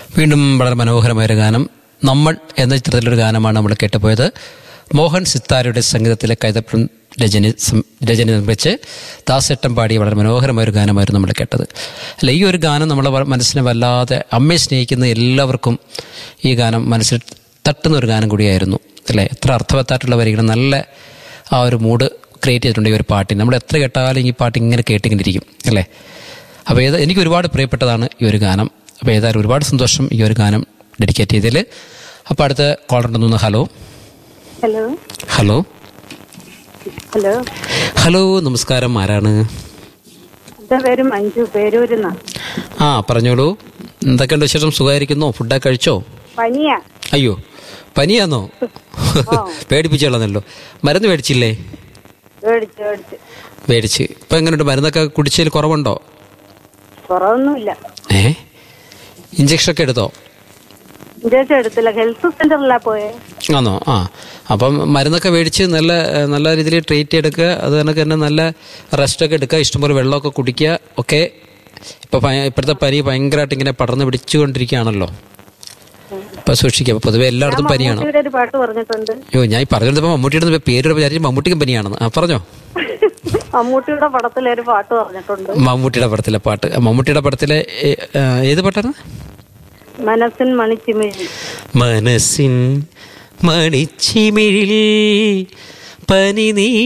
വീണ്ടും വളരെ മനോഹരമായൊരു ഗാനം നമ്മൾ എന്ന ചിത്രത്തിലൊരു ഗാനമാണ് നമ്മൾ കേട്ടുപോയത് മോഹൻ സിത്താരയുടെ സംഗീതത്തിലെ കൈതപ്പുറം രജനി സം- രജനി നിർമ്മിച്ച് ദാസേട്ടൻ പാടിയ വളരെ മനോഹരമായൊരു ഗാനമായിരുന്നു നമ്മൾ കേട്ടത് അല്ല ഈ ഒരു ഗാനം നമ്മളെ വ- മനസ്സിനെ വല്ലാതെ അമ്മയെ സ്നേഹിക്കുന്ന എല്ലാവർക്കും ഈ ഗാനം മനസ്സിൽ തട്ടുന്ന ഒരു ഗാനം കൂടിയായിരുന്നു അല്ലേ എത്ര അർത്ഥവത്തായിട്ടുള്ള വരികൾ നല്ല ആ ഒരു മൂഡ് ക്രിയേറ്റ് ചെയ്തിട്ടുണ്ട് ഈ ഒരു പാട്ടിന് നമ്മൾ എത്ര കേട്ടാലും ഈ പാട്ട് ഇങ്ങനെ കേട്ടിങ്ങനെ ഇരിക്കും അല്ലേ അപ്പോൾ ഏത് എനിക്ക് ഒരുപാട് പ്രിയപ്പെട്ടതാണ് ഈ ഒരു ഗാനം അപ്പോൾ ഏതായാലും ഒരുപാട് സന്തോഷം ഈ ഒരു ഗാനം ഡെഡിക്കേറ്റ് ചെയ്തതിൽ അപ്പോൾ അടുത്ത കോൾ ഉണ്ടെന്ന് hello hello hello hello hello നമസ്കാരം ആരാണ് എന്റെ പേര് മഞ്ജു പേരൂരുന്ന ആ പറഞ്ഞോളൂ എന്തൊക്കെയുണ്ട് വിശേഷം സുഖമായിരിക്കുന്നോ ഫുഡൊക്കെ കഴിച്ചോ പനിയാ അയ്യോ പനിയാന്നോ പേടിപ്പിച്ചോളന്നല്ലോ മരുന്ന് മേടിച്ചില്ലേ മേടിച്ച് മേടിച്ച് മേടിച്ച് ഇപ്പം എങ്ങനെയുണ്ട് മരുന്നൊക്കെ കുടിച്ചതിൽ കുറവുണ്ടോ കുറവൊന്നുമില്ല ഏ ഇഞ്ചക്ഷനൊക്കെ എടുത്തോ ഇഞ്ചക്ഷൻ എടുത്തില്ല ഹെൽത്ത് സെന്ററിലാ പോയെ ആണോ ആ അപ്പം മരുന്നൊക്കെ മേടിച്ച് നല്ല ഏഹ്, നല്ല രീതിയിൽ ട്രീറ്റ് എടുക്കുക അത് കണക്ക് തന്നെ നല്ല റെസ്റ്റൊക്കെ എടുക്കുക ഇഷ്ടംപോലെ വെള്ളമൊക്കെ കുടിക്കുക ഒക്കെ ഇപ്പം ഭയ- ഇപ്പോഴത്തെ പനി ഭയങ്കരമായിട്ട് ഇങ്ങനെ പടർന്ന് പിടിച്ചുകൊണ്ടിരിക്കുകയാണല്ലോ ഇപ്പം സൂക്ഷിക്കുക അപ്പം പൊതുവെ എല്ലായിടത്തും പനിയാണ് മമ്മൂട്ടിയുടെ ഒരു പാട്ട് പറഞ്ഞിട്ടുണ്ട് അയ്യോ ഞാൻ ഈ പറഞ്ഞിരുന്നപ്പോൾ മമ്മൂട്ടിയുടെ പേര് വിചാരിച്ചു മമ്മൂട്ടിക്കും പനിയാണെന്ന് ആ പറഞ്ഞോ മമ്മൂട്ടിയുടെ പടത്തിലെ ഒരു പാട്ട് പറഞ്ഞിട്ടുണ്ട് മമ്മൂട്ടിയുടെ പടത്തിലെ പാട്ട് മമ്മൂട്ടിയുടെ പടത്തിലെ ഏ- ആ, ഏത് പാട്ടാണ് മനസ്സിൻ മണിച്ചിമിഴി മനസ്സിൻ മണിച്ചിമിഴിൽ പനി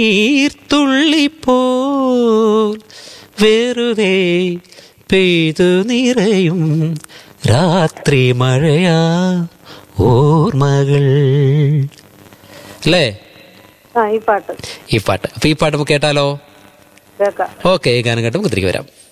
നീർത്തുള്ളിപ്പോൽ വെറുതെ പെയ്തു നിറയും രാത്രി മഴയാ ഓർമ്മകൾ അല്ലേ ആ ഈ പാട്ട് ഈ പാട്ട് അപ്പൊ ഈ പാട്ട് നമുക്ക് കേട്ടാലോ കേക്കാം ഓക്കെ ഈ ഗാനം കേട്ട് നമുക്ക് തിരികെ വരാം